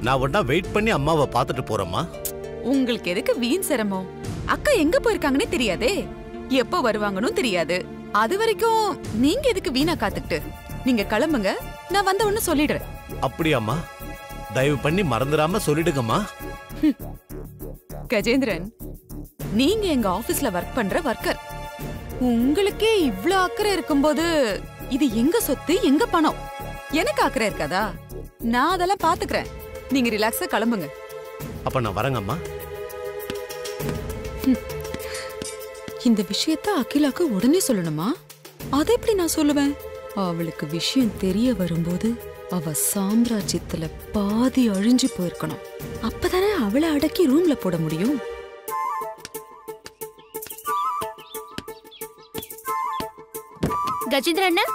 நான் ஒன்னா வெயிட் பண்ணி அம்மாவை பார்த்துட்டு போறேம்மா உங்களுக்கு எதுக்கு வீண் சிரமம் அக்கா எங்க போயிருக்காங்கன்னே தெரியாதே எப்போ வருவாங்கன்னு தெரியாது அது வரைக்கும் நீங்க எதுக்கு வீணா காத்துக்கிட்டு நீங்க கிளம்புங்க நான் வந்த உடனே சொல்லிடுறேன் அப்படியாம்மா தயவு பண்ணி மறந்துடாம சொல்லிடுங்கம்மா கஜேந்திரன் நீங்க எங்க ஆபீஸ்ல ஒர்க் பண்ற ஒர்க்கர் உங்களுக்கே இவ்ளோ அக்கறை இருக்கும்போது இது எங்க சொத்து எங்க பணம் எனக்கு அக்கறை இருக்காதா நான் அதெல்லாம் பாத்துக்கிறேன் நீங்க ரிலாக்ஸா கிளம்புங்க அப்ப நான் வரேங்கம்மா இந்த விஷயத்த அகிலாக்கு உடனே சொல்லணுமா அதை எப்படி நான் சொல்லுவேன் அவளுக்கு விஷயம் தெரிய வரும்போது அவ சாம்ராஜ்யத்துல பாதி அழிஞ்சு போயிருக்கணும் அப்பதானே அவளை அடக்கி ரூம்ல போட முடியும் கஜேந்திர அண்ணன்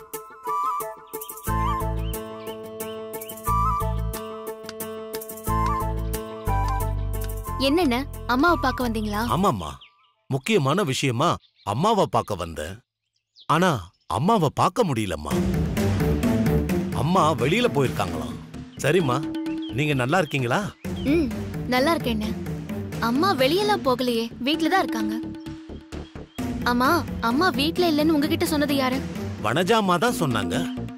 என்னென்ன அம்மாவை பார்க்க வந்தீங்களா ஆமாம்மா முக்கியமான விஷயமா அம்மாவை பார்க்க வந்தேன் ஆனா அம்மாவை பார்க்க முடியலம்மா அம்மா வெளியில போயிருக்காங்களாம் சரிம்மா நீங்க நல்லா இருக்கீங்களா ம் நல்லா இருக்கேன் அம்மா வெளியெல்லாம் போகலையே வீட்ல தான் இருக்காங்க அம்மா அம்மா வீட்ல இல்லைன்னு உங்ககிட்ட சொன்னது யாரு வனஜாமா தான் சொன்னாங்க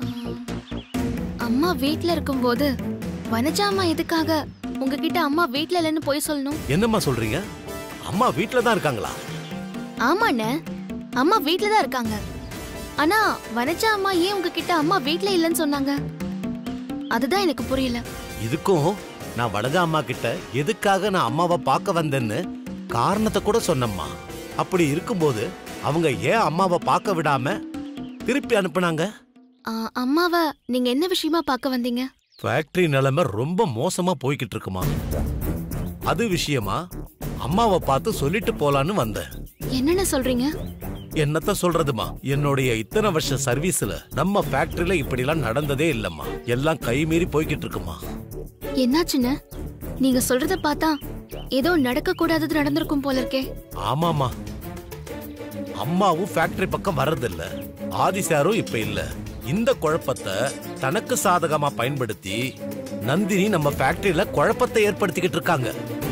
அம்மா வீட்ல இருக்கும்போது வனஜா அம்மா எதுக்காக உங்ககிட்ட அம்மா வீட்ல இல்லைன்னு போய் சொல்லணும் என்னம்மா சொல்றீங்க அம்மா வீட்ல தான் இருக்காங்களா ஆமாண்ணே அம்மா வீட்ல தான் இருக்காங்க ஆனா வனஜா அம்மா ஏன் உங்ககிட்ட அம்மா வீட்ல இல்லைன்னு சொன்னாங்க அதுதான் எனக்கு புரியல இதுக்கும் நான் வனஜா அம்மா கிட்ட எதுக்காக நான் அம்மாவை பார்க்க வந்தேன்னு காரணத்தை கூட சொன்னம்மா அப்படி இருக்கும்போது அவங்க ஏன் அம்மாவை பார்க்க விடாம திருப்பி அனுப்புனாங்க ஆ, அம்மாவை நீங்க என்ன விஷயமா பார்க்க வந்தீங்க ஃபேக்டரி நிலைமை ரொம்ப மோசமா போய்கிட்டு இருக்குமா அது விஷயமா அம்மாவை பார்த்து சொல்லிட்டு போலான்னு வந்தேன் என்னென்ன சொல்றீங்க என்னத்த சொல்றதுமா என்னுடைய இத்தனை வருஷ சர்வீஸ்ல நம்ம ஃபேக்டரியில இப்படிலாம் நடந்ததே இல்லம்மா எல்லாம் கை மீறி போய்கிட்டு இருக்குமா என்னாச்சுன்னு நீங்க சொல்றத பார்த்தா ஏதோ நடக்க கூடாதது நடந்திருக்கும் போல இருக்கே ஆமாமா அம்மாவும் ஃபேக்டரி பக்கம் வர்றதில்ல ஆதிசாரும் இப்ப இல்ல இந்த குழப்பத்தை தனக்கு சாதகமா பயன்படுத்தி நந்தினி நம்ம ஃபேக்டரியில குழப்பத்தை ஏற்படுத்திக்கிட்டு இருக்காங்க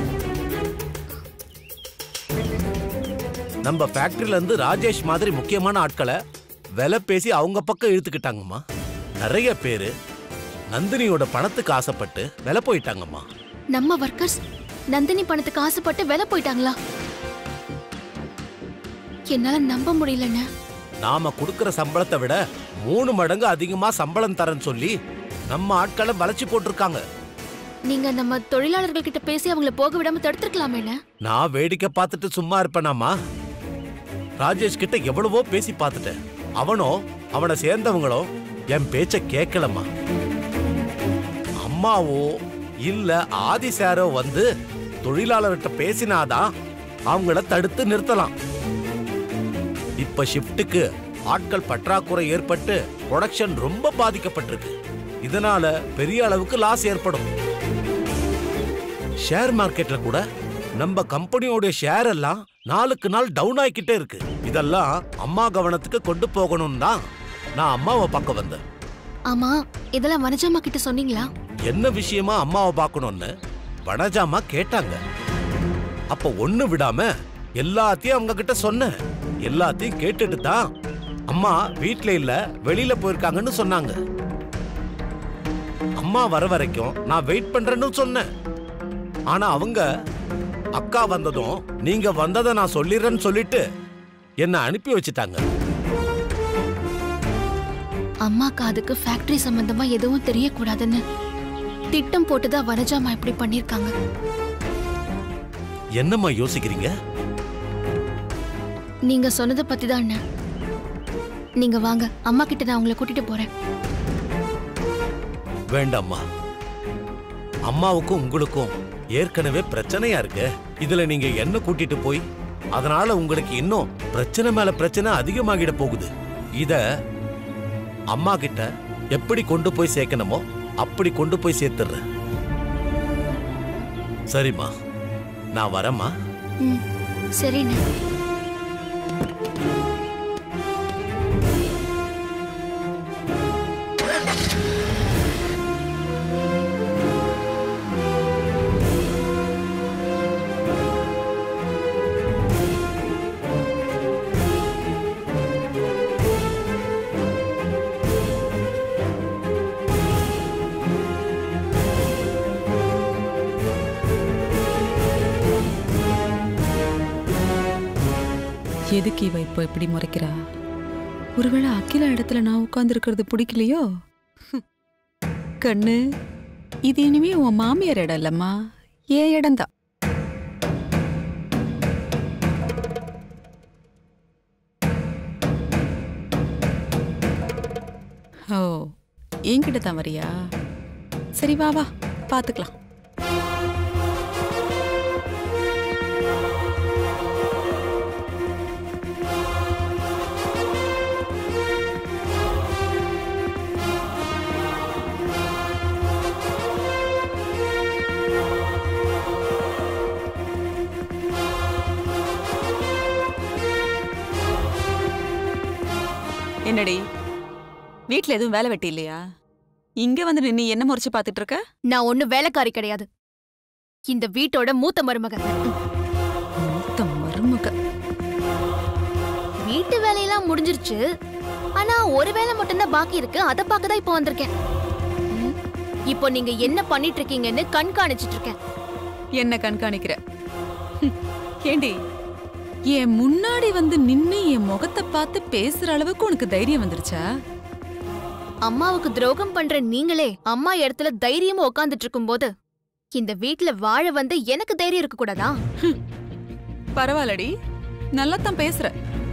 நம்ம ஃபேக்டரியில இருந்து ராஜேஷ் மாதிரி முக்கியமான ஆட்களை விலை பேசி அவங்க பக்கம் இழுத்துக்கிட்டாங்கம்மா நிறைய பேரு நந்தினியோட பணத்துக்கு ஆசைப்பட்டு விலை போயிட்டாங்கம்மா நம்ம ஒர்க்கர்ஸ் நந்தினி பணத்துக்கு ஆசைப்பட்டு வேலை போயிட்டாங்களா என்னால நம்ப முடியலண்ணே நாம கொடுக்கிற சம்பளத்தை விட மூணு மடங்கு அதிகமா சம்பளம் தரேன்னு சொல்லி நம்ம ஆட்களை வளைச்சு போட்டிருக்காங்க நீங்க நம்ம தொழிலாளர்கள் கிட்ட பேசி அவங்கள போக விடாம தடுத்திருக்கலாமேண்ணே நான் வேடிக்கை பார்த்துட்டு சும்மா இருப்பேனாமா ராஜேஷ் கிட்ட எவ்வளவோ பேசி பார்த்துட்டேன் அவனோ அவனை சேர்ந்தவங்களோ என் பேச்ச கேட்கலம்மா அம்மாவோ இல்ல ஆதி சாரோ வந்து தொழிலாளர்கிட்ட பேசினாதான் அவங்கள தடுத்து நிறுத்தலாம் இப்ப ஷிஃப்ட்டுக்கு ஆட்கள் பற்றாக்குறை ஏற்பட்டு ப்ரொடக்ஷன் ரொம்ப பாதிக்கப்பட்டிருக்கு இதனால பெரிய அளவுக்கு லாஸ் ஏற்படும் ஷேர் மார்க்கெட்ல கூட நம்ம கம்பெனியோட ஷேர் எல்லாம் நாளுக்கு நாள் டவுன் ஆகிக்கிட்டே இருக்கு இதெல்லாம் அம்மா கவனத்துக்கு கொண்டு போகணும் தான் நான் அம்மாவை பார்க்க வந்தேன் ஆமா இதெல்லாம் வனஜாமா கிட்ட சொன்னீங்களா என்ன விஷயமா அம்மாவை பார்க்கணும்னு வனஜாமா கேட்டாங்க அப்ப ஒண்ணு விடாம எல்லாத்தையும் அவங்க கிட்ட சொன்னேன் எல்லாத்தையும் கேட்டுட்டு தான் அம்மா வீட்ல இல்ல வெளியில போயிருக்காங்கன்னு சொன்னாங்க அம்மா வர வரைக்கும் நான் வெயிட் பண்றேன்னு சொன்னேன் ஆனா அவங்க அக்கா வந்ததும் நீங்க வந்ததை நான் சொல்லிடுறேன்னு சொல்லிட்டு என்ன அனுப்பி வச்சுட்டாங்க அம்மா காதுக்கு ஃபேக்டரி சம்பந்தமா எதுவும் தெரியக்கூடாதுன்னு திட்டம் போட்டுதான் வனஜாமா இப்படி பண்ணிருக்காங்க என்னம்மா யோசிக்கிறீங்க நீங்க சொன்னதை பத்தி தான் அண்ணன் நீங்க வாங்க அம்மா கிட்ட நான் உங்களை கூட்டிட்டு போறேன் வேண்டாம்மா அம்மாவுக்கும் உங்களுக்கும் ஏற்கனவே பிரச்சனையா இருக்கு இதுல நீங்க என்ன கூட்டிட்டு போய் அதனால உங்களுக்கு இன்னும் பிரச்சனை மேல பிரச்சனை அதிகமாகிட போகுது இத அம்மா கிட்ட எப்படி கொண்டு போய் சேர்க்கணுமோ அப்படி கொண்டு போய் சேர்த்துறேன் சரிம்மா நான் வரேம்மா ம் சரிண்ணே எதுக்கு இவ இப்போ இப்படி முறைக்கிறா ஒருவேளை அகிலா இடத்துல நான் உட்கார்ந்துருக்கிறது பிடிக்கலையோ ஹம். கண்ணு இது இனிமே உன் மாமியார் இடம் இல்லம்மா ஏன் இடம்தான் ஓ என்கிட்ட தான் வரியா சரி வா வா பாத்துக்கலாம் என்னடி வீட்ல எதுவும் வேலை வெட்டி இல்லையா இங்க வந்து நீ என்ன முறைச்சு பாத்துட்டு இருக்க நான் ஒண்ணு வேலைக்காரி கிடையாது இந்த வீட்டோட மூத்த மருமக மூத்த மருமக வீட்டு வேலையெல்லாம் முடிஞ்சிருச்சு ஆனா ஒரு வேலை மட்டும்தான் பாக்கி இருக்கு அத பார்க்க தான் இப்போ வந்திருக்கேன் ம், இப்போ நீங்க என்ன பண்ணிட்டு இருக்கீங்கன்னு கண்காணிச்சிட்டு இருக்கேன் என்ன கண்காணிக்கிற ஹம், ஏண்டி என் முன்னாடி வந்து நின்னு என் முகத்தை பார்த்து பேசுற அளவுக்கு உனக்கு தைரியம் வந்துருச்சா அம்மாவுக்கு துரோகம் பண்ற நீங்களே அம்மா இடத்துல தைரியமா உட்கார்ந்துட்டு இருக்கும்போது இந்த வீட்ல வாழ வந்து எனக்கு தைரியம் இருக்க கூடாதா பரவாயில்லடி நல்லாத்தான் பேசுற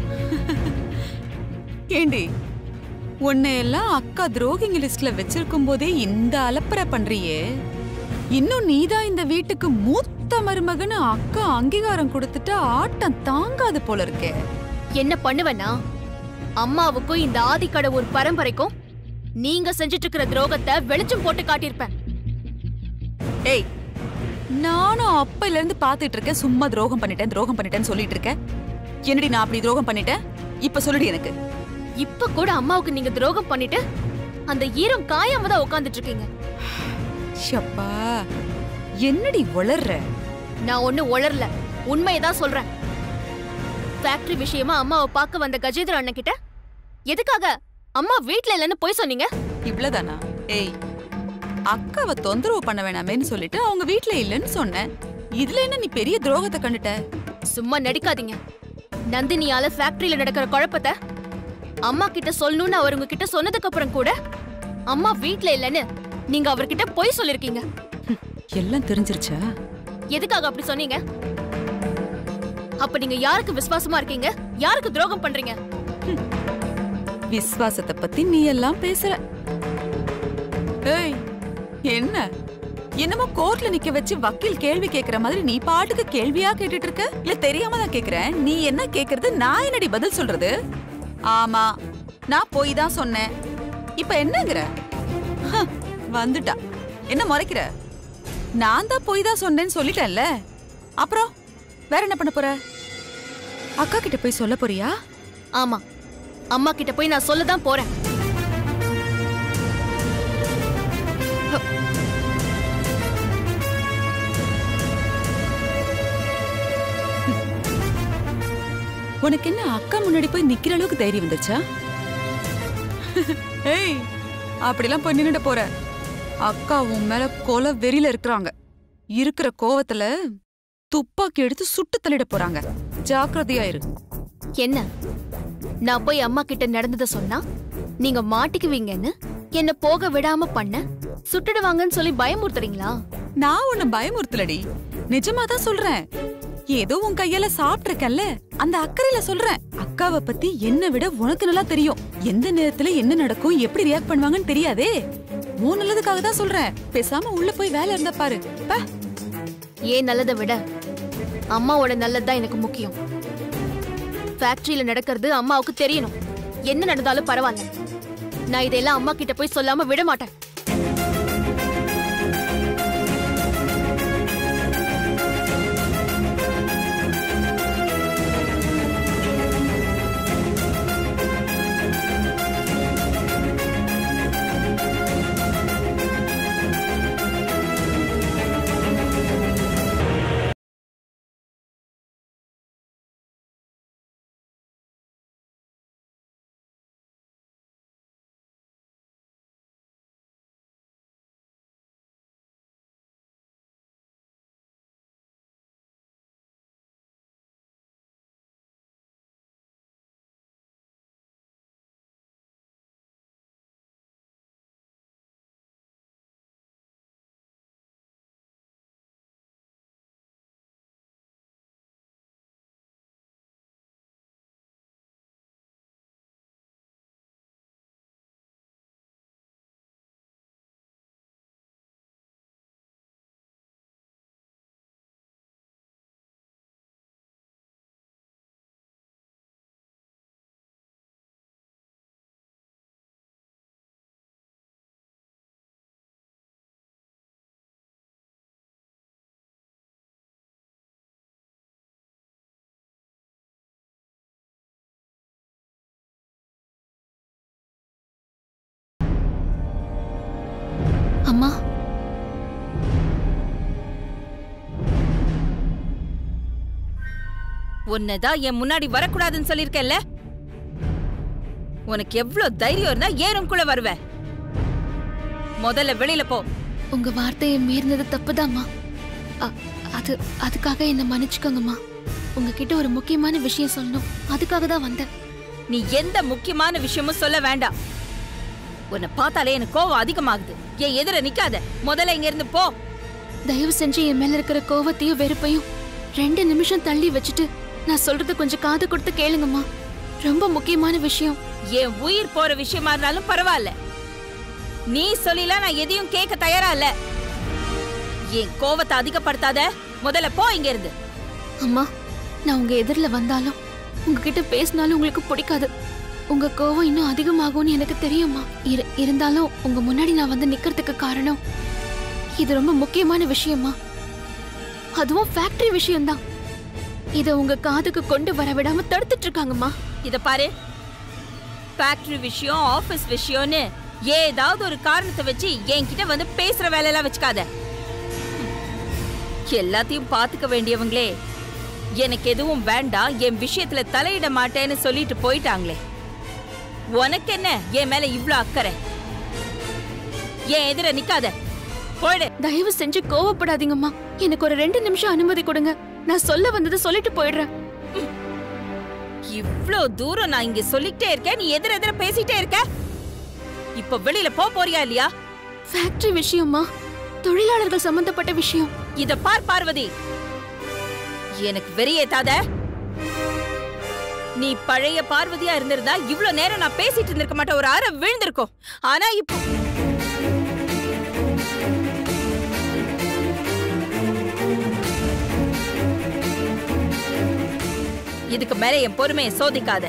ஏண்டி உன்னை எல்லாம் அக்கா துரோகிங்க லிஸ்ட்ல வச்சிருக்கும் போதே இந்த அலப்பறை பண்றியே இன்னும் நீதான் இந்த வீட்டுக்கு மூத்த மருமகன்னு அக்கா அங்கீகாரம் கொடுத்துட்டு ஆட்டம் தாங்காது போல இருக்கே என்ன பண்ணுவேன்னா அம்மாவுக்கும் இந்த ஆதிக்கடவுள் பரம்பரைக்கும் நீங்க செஞ்சுட்டு இருக்கிற துரோகத்தை வெளிச்சம் போட்டு காட்டியிருப்பேன் ஏய் நானும் அப்பையில இருந்து பாத்துட்டு இருக்கேன் சும்மா துரோகம் பண்ணிட்டேன் துரோகம் பண்ணிட்டேன்னு சொல்லிட்டு இருக்கேன் என்னடி நான் அப்படி துரோகம் பண்ணிட்டேன் இப்ப சொல்லுடி எனக்கு இப்ப கூட அம்மாவுக்கு நீங்க துரோகம் பண்ணிட்டு அந்த ஈரம் காயாம தான் உட்கார்ந்துட்டு இருக்கீங்க ஷப்பா என்னடி வளர்ற நான் ஒண்ணு உளரல உண்மையதான் சொல்றேன் ஃபேக்டரி விஷயமா அம்மாவை பார்க்க வந்த கஜேந்திர அண்ணன் கிட்ட எதுக்காக அம்மா வீட்ல இல்லைன்னு போய் சொன்னீங்க இவ்வளவுதானா ஏய் அக்காவை தொந்தரவு பண்ண வேணாமேன்னு சொல்லிட்டு அவங்க வீட்ல இல்லைன்னு சொன்னேன் இதுல என்ன நீ பெரிய துரோகத்தை கண்டுட்ட சும்மா நடிக்காதீங்க நந்தினியால ஃபேக்டரியில நடக்கிற குழப்பத்தை அம்மா கிட்ட சொல்லணும்னு அவர் உங்ககிட்ட சொன்னதுக்கு அப்புறம் கூட அம்மா வீட்ல இல்லைன்னு நீங்க அவர்கிட்ட போய் சொல்லிருக்கீங்க ஹம், எல்லாம் தெரிஞ்சிருச்சா எதுக்காக அப்படி சொன்னீங்க அப்ப நீங்க யாருக்கு விசுவாசமா இருக்கீங்க யாருக்கு துரோகம் பண்றீங்க விஸ்வாசத்தை பத்தி நீ எல்லாம் பேசுற ஏய் என்ன என்னமோ கோர்ட்ல நிக்க வச்சு வக்கீல் கேள்வி கேக்குற மாதிரி நீ பாட்டுக்கு கேள்வியா கேட்டுட்டு இருக்க இல்ல தெரியாம தான் கேக்குறேன் நீ என்ன கேக்குறது நான் என்னடி பதில் சொல்றது ஆமா நான் போய் தான் சொன்னேன் இப்ப என்னங்கிற ஹ, வந்துட்டா என்ன முறைக்கிற நான் தான் போய் தான் சொன்னேன்னு சொல்லிட்டேன்ல அப்புறம் வேற என்ன பண்ண போற அக்கா கிட்ட போய் சொல்ல போறியா ஆமா அம்மா கிட்ட போய் நான் சொல்ல தான் போறேன் உனக்கு என்ன அக்கா முன்னாடி போய் நிக்கிற அளவுக்கு தைரியம் வந்துச்சா ஏய் அப்படிலாம் போய் நின்னுட்டு போற அக்கா உன் மேல கொலை வெறியில இருக்கிறாங்க இருக்கிற கோவத்துல துப்பாக்கி எடுத்து சுட்டு தள்ளிட போறாங்க ஜாக்கிரதையா இரு என்ன நான் போய் அம்மா கிட்ட நடந்தத சொன்னா நீங்க மாட்டிக்குவீங்கன்னு என்ன போக விடாம பண்ண சுட்டுடுவாங்கன்னு சொல்லி பயமுறுத்துறீங்களா நான் உன்னை பயமுறுத்தலடி நிஜமா தான் சொல்றேன் ஏதோ உன் கையால சாப்பிட்டிருக்கல்ல அந்த அக்கறையில சொல்றேன் அக்காவை பத்தி என்னை விட உனக்கு நல்லா தெரியும் எந்த நேரத்துல என்ன நடக்கும் எப்படி ரியாக்ட் பண்ணுவாங்கன்னு தெரியாதே உன் நல்லதுக்காக தான் சொல்றேன் பேசாம உள்ள போய் வேலை இருந்தா பாரு பா ஏன் நல்லதை விட அம்மாவோட நல்லதுதான் எனக்கு முக்கியம் ஃபேக்டரியில நடக்கிறது அம்மாவுக்கு தெரியணும் என்ன நடந்தாலும் பரவாயில்ல நான் இதெல்லாம் அம்மா கிட்ட போய் சொல்லாம விட மாட்டேன் அம்மா உன்னதான் என் முன்னாடி வரக்கூடாதுன்னு சொல்லிருக்கேன்ல உனக்கு எவ்வளவு தைரியம் இருந்தா ஏன் ரூம்குள்ள வருவ முதல்ல வெளியில போ உங்க வார்த்தையை மீறினது தப்புதாம்மா அ- அது அதுக்காக என்ன மன்னிச்சுக்கோங்கம்மா உங்ககிட்ட ஒரு முக்கியமான விஷயம் சொல்லணும் அதுக்காக தான் வந்தேன் நீ எந்த முக்கியமான விஷயமும் சொல்ல வேண்டாம் உன்னை பார்த்தாலே எனக்கு கோவம் அதிகமாகுது என் எதிர நிக்காத முதல்ல இங்க இருந்து போ தயவு செஞ்சு என் மேல இருக்கிற கோவத்தையும் வெறுப்பையும் ரெண்டு நிமிஷம் தள்ளி வச்சுட்டு நான் சொல்றத கொஞ்சம் காது கொடுத்து கேளுங்கம்மா ரொம்ப முக்கியமான விஷயம் என் உயிர் போற விஷயமா இருந்தாலும் பரவாயில்ல நீ சொல்லிலாம் நான் எதையும் கேட்க தயாரா இல்ல என் கோவத்தை அதிகப்படுத்தாத முதல்ல போ இங்க இருந்து அம்மா நான் உங்க எதிரில் வந்தாலும் உங்ககிட்ட பேசினாலும் உங்களுக்கு பிடிக்காது உங்க கோவம் இன்னும் அதிகமாகும்னு எனக்கு தெரியுமா இரு இருந்தாலும் உங்க முன்னாடி நான் வந்து நிக்கிறதுக்கு காரணம் இது ரொம்ப முக்கியமான விஷயமா அதுவும் ஃபேக்டரி விஷயம்தான் இத உங்க காதுக்கு கொண்டு வர விடாம தடுத்துட்டு இருக்காங்கம்மா இத பாரு ஃபேக்டரி விஷயம் ஆபீஸ் விஷயம்னு ஏதாவது ஒரு காரணத்தை வச்சு என்கிட்ட வந்து பேசுற வேலையெல்லாம் வச்சுக்காத எல்லாத்தையும் பாத்துக்க வேண்டியவங்களே எனக்கு எதுவும் வேண்டாம் என் விஷயத்துல தலையிட மாட்டேன்னு சொல்லிட்டு போயிட்டாங்களே உனக்கு என்ன என் மேல இவ்ளோ அக்கறை என் எதிர நிக்காத போயிடு தயவு செஞ்சு கோவப்படாதீங்கம்மா எனக்கு ஒரு ரெண்டு நிமிஷம் அனுமதி கொடுங்க நான் சொல்ல வந்ததை சொல்லிட்டு போயிடுறேன் இவ்ளோ தூரம் நான் இங்க சொல்லிக்கிட்டே இருக்கேன் நீ எதிர எதிர பேசிட்டே இருக்க இப்ப வெளியில போ போறியா இல்லையா ஃபேக்டரி விஷயமா தொழிலாளர்கள் சம்பந்தப்பட்ட விஷயம் இத பார் பார்வதி எனக்கு வெறியேத்தாத நீ பழைய பார்வதியா இருந்திருந்தா இவ்ளோ நேரம் நான் பேசிட்டு இருந்திருக்க மாட்டேன் ஒரு அரை விழுந்திருக்கும் ஆனா இப்போ இதுக்கு மேல என் பொறுமையை சோதிக்காத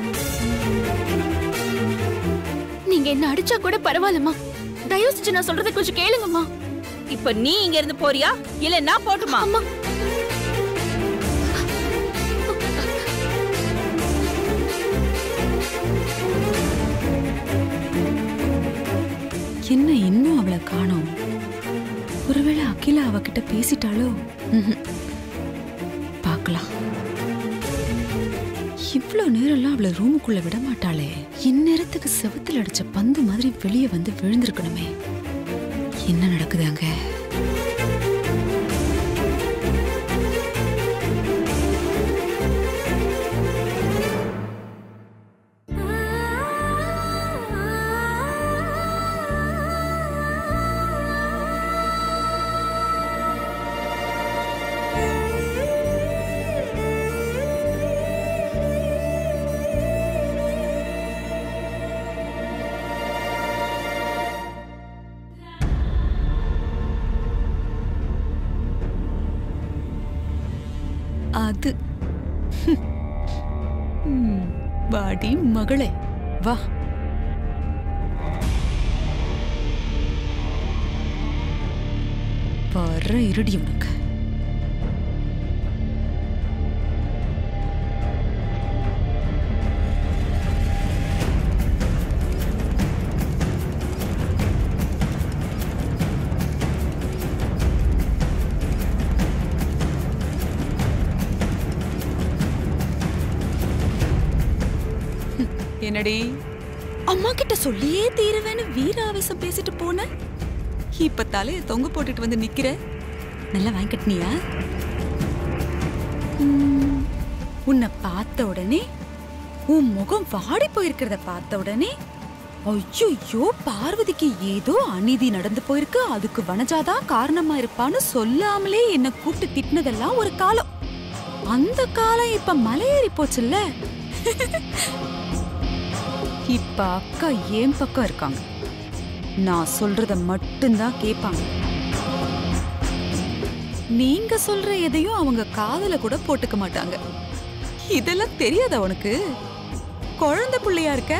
நீங்க என்ன அடிச்சா கூட பரவாயில்லம்மா தயவு செஞ்சு நான் சொல்றதை கொஞ்சம் கேளுங்கம்மா இப்ப நீ இங்க இருந்து போறியா இல்ல நான் போட்டுமா அம்மா என்ன இன்னும் அவளை காணோம் ஒருவேளை அகிலா அவகிட்ட பேசிட்டாளோ ம்ஹும். பார்க்கலாம் இவ்ளோ நேரம்லாம் அவளை ரூமுக்குள்ள விட மாட்டாளே இந்நேரத்துக்கு செவுத்துல அடிச்ச பந்து மாதிரி வெளியே வந்து விழுந்திருக்கணுமே என்ன நடக்குது அங்க அது ம், வாடி மகளே வா வர இருடி உனக்கு என்னடி அம்மா கிட்ட சொல்லியே தீருவேன்னு வீர ஆவேசம் பேசிட்டு போன இப்ப தலைய தொங்க போட்டுட்டு வந்து நிக்கிற நல்லா வாங்கி கட்டினியா ம், உன்னை பார்த்த உடனே உன் முகம் வாடி போயிருக்கிறத பார்த்த உடனே ஐயோ பார்வதிக்கு ஏதோ அநீதி நடந்து போயிருக்கு அதுக்கு வனஜாதான் காரணமா இருப்பான்னு சொல்லாமலே என்ன கூப்பிட்டு திட்டினதெல்லாம் ஒரு காலம் அந்த காலம் இப்ப மலையேறி போச்சுல்ல இப்ப அக்கா ஏன் பக்கம் இருக்காங்க நான் சொல்றத மட்டும்தான் கேட்பாங்க நீங்க சொல்ற எதையும் அவங்க காதுல கூட போட்டுக்க மாட்டாங்க இதெல்லாம் தெரியாதா உனக்கு குழந்தை பிள்ளையா இருக்க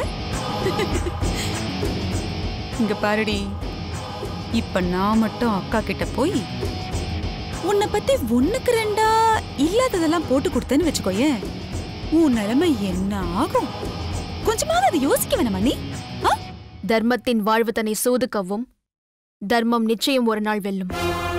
இங்க பாருடி இப்ப நான் மட்டும் அக்கா கிட்ட போய் உன்னை பத்தி ஒண்ணுக்கு ரெண்டா இல்லாததெல்லாம் போட்டு கொடுத்தேன்னு வச்சுக்கோயேன் உன் நிலைமை என்ன ஆகும் கொஞ்சமாவது அதை யோசிக்க வேணாமா நீ ஆ? தர்மத்தின் வாழ்வு தன்னை சோதுக்கவும் தர்மம் நிச்சயம் ஒரு நாள் வெல்லும்